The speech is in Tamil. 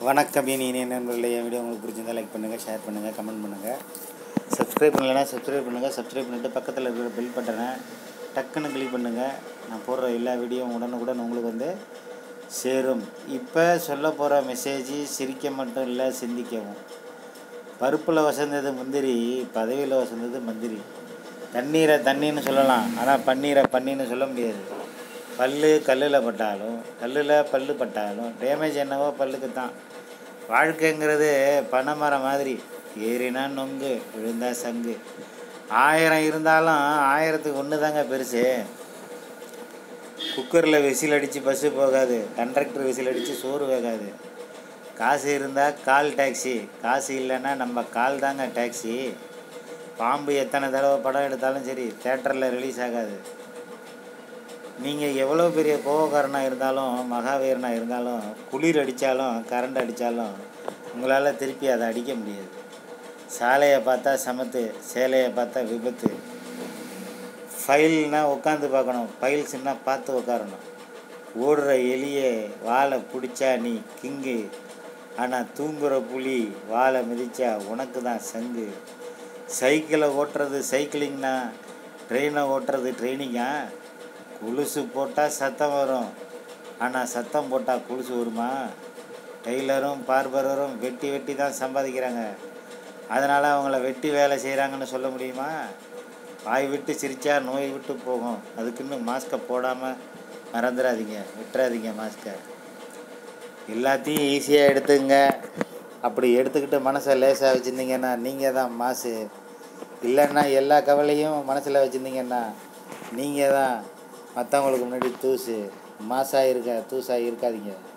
வணக்கம் இனி இனிய நண்பர்களே என் வீடியோ உங்களுக்கு பிடிச்சிருந்தா லைக் பண்ணுங்கள் ஷேர் பண்ணுங்கள் கமெண்ட் பண்ணுங்கள் சப்ஸ்கிரைப் பண்ணலைன்னா சப்ஸ்கிரைப் பண்ணுங்கள் சப்ஸ்கிரைப் பண்ணிவிட்டு பக்கத்தில் இருக்கிற பெல் பட்டனை டக்குன்னு கிளிக் பண்ணுங்கள் நான் போடுற எல்லா வீடியோவும் உடனுக்குடன் உங்களுக்கு வந்து சேரும் இப்போ சொல்ல போகிற மெசேஜ் சிரிக்க மட்டும் இல்லை சிந்திக்கவும் பருப்பில் வசந்தது முந்திரி பதவியில் வசந்தது மந்திரி தண்ணீரை தண்ணின்னு சொல்லலாம் ஆனால் பன்னீரை பண்ணின்னு சொல்ல முடியாது பல்லு கல்லில் பட்டாலும் கல்லில் பல்லு பட்டாலும் டேமேஜ் என்னவோ பல்லுக்கு தான் வாழ்க்கைங்கிறது பனைமரம் மாதிரி ஏறினா நொங்கு விழுந்தா சங்கு ஆயிரம் இருந்தாலும் ஆயிரத்துக்கு ஒன்று தாங்க பெருசு குக்கரில் விசில் அடித்து பஸ்ஸு போகாது கண்டக்டர் விசில் அடித்து சோறு வேகாது காசு இருந்தால் கால் டாக்ஸி காசு இல்லைன்னா நம்ம கால் தாங்க டாக்ஸி பாம்பு எத்தனை தடவை படம் எடுத்தாலும் சரி தேட்டரில் ரிலீஸ் ஆகாது நீங்கள் எவ்வளோ பெரிய கோவக்காரனாக இருந்தாலும் மகாவீரனாக இருந்தாலும் குளிர் அடித்தாலும் கரண்ட் அடித்தாலும் உங்களால் திருப்பி அதை அடிக்க முடியாது சாலையை பார்த்தா சமத்து சேலையை பார்த்தா விபத்து ஃபைல்னால் உட்காந்து பார்க்கணும் ஃபைல்ஸ்னா பார்த்து உட்காரணும் ஓடுற எலியே வாழை பிடிச்சா நீ கிங்கு ஆனால் தூங்குற புலி வாழை மிதிச்சா உனக்கு தான் சங்கு சைக்கிளை ஓட்டுறது சைக்கிளிங்னா ட்ரெயினை ஓட்டுறது ட்ரெயினிங்கா கொலுசு போட்டால் சத்தம் வரும் ஆனால் சத்தம் போட்டால் கொலுசு வருமா டெய்லரும் பார்பரும் வெட்டி வெட்டி தான் சம்பாதிக்கிறாங்க அதனால் அவங்கள வெட்டி வேலை செய்கிறாங்கன்னு சொல்ல முடியுமா வாய் விட்டு சிரித்தா நோய் விட்டு போகும் அதுக்குன்னு மாஸ்க்கை போடாமல் மறந்துடாதீங்க விட்டுறாதீங்க மாஸ்க்கை எல்லாத்தையும் ஈஸியாக எடுத்துங்க அப்படி எடுத்துக்கிட்டு மனசை லேசாக வச்சுருந்தீங்கன்னா நீங்கள் தான் மாசு இல்லைன்னா எல்லா கவலையும் மனசில் வச்சுருந்தீங்கன்னா நீங்கள் தான் மற்றவங்களுக்கு முன்னாடி தூசு மாசாக இருக்க தூசாக இருக்காதீங்க